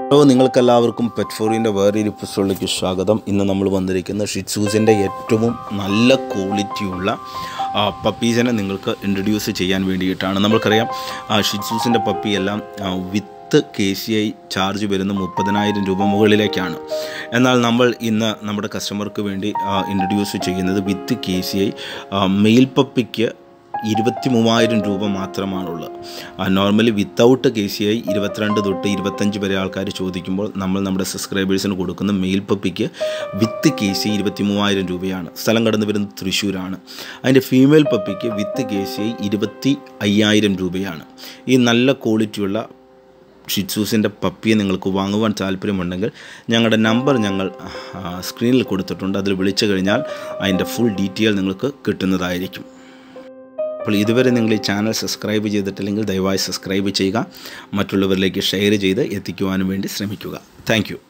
hello നിങ്ങൾക്കെല്ലാവർക്കും പെറ്റ്ഫോറിൻ്റെ വേറൊരു എപ്പിസോഡിലേക്ക് സ്വാഗതം ഇന്ന് നമ്മൾ വന്നിരിക്കുന്ന ഷിറ്റ്സൂസിൻ്റെ ഏറ്റവും നല്ല ക്വാളിറ്റിയുള്ള ആ, പപ്പീസിനെ നിങ്ങൾക്ക് ഇൻട്രൊഡ്യൂസ് ചെയ്യാൻ വേണ്ടിയിട്ടാണ് നമ്മൾക്കറിയാം ആ, ഷിറ്റ്സൂസിൻ്റെ പപ്പിയെല്ലാം ആ, with K C I charge വരുന്ന മുപ്പതിനായിരം രൂപ മുകളിലേക്കാണ് എന്നാൽ നമ്മൾ ഇന്ന് നമ്മുടെ കസ്റ്റമർക്ക് വേണ്ടി ഇൻട്രൊഡ്യൂസ് ചെയ്യുന്നത് with K C I male പപ്പിക്ക് ഇരുപത്തി മൂവായിരം രൂപ മാത്രമാണുള്ളത് normally without K C I ഇരുപത്തിരണ്ട് തൊട്ട് ഇരുപത്തഞ്ച് വരെ ആൾക്കാർ ചോദിക്കുമ്പോൾ നമ്മൾ നമ്മുടെ സബ്സ്ക്രൈബേഴ്സിന് കൊടുക്കുന്ന മെയിൽ പപ്പിക്ക് വിത്ത് കെ സി ഇരുപത്തി മൂവായിരം രൂപയാണ് സ്ഥലം കടന്നു വരുന്നത് തൃശ്ശൂരാണ് അതിൻ്റെ ഫീമെയിൽ പപ്പിക്ക് വിത്ത് കെ സി ഐ ഇരുപത്തി അയ്യായിരം രൂപയാണ് ഈ നല്ല ക്വാളിറ്റിയുള്ള ഷിറ്റ്സൂസിൻ്റെ പപ്പിയെ നിങ്ങൾക്ക് വാങ്ങുവാൻ താല്പര്യമുണ്ടെങ്കിൽ ഞങ്ങളുടെ നമ്പർ ഞങ്ങൾ ആ, സ്ക്രീനിൽ കൊടുത്തിട്ടുണ്ട് അതിൽ വിളിച്ചു കഴിഞ്ഞാൽ അതിൻ്റെ ഫുൾ ഡീറ്റെയിൽ നിങ്ങൾക്ക് കിട്ടുന്നതായിരിക്കും അപ്പോൾ ഇതുവരെ നിങ്ങൾ ഈ ചാനൽ സബ്സ്ക്രൈബ് ചെയ്തിട്ടില്ലെങ്കിൽ ദയവായി സബ്സ്ക്രൈബ് ചെയ്യുക മറ്റുള്ളവരിലേക്ക് ഷെയർ ചെയ്ത് എത്തിക്കുവാനും വേണ്ടി ശ്രമിക്കുക താങ്ക്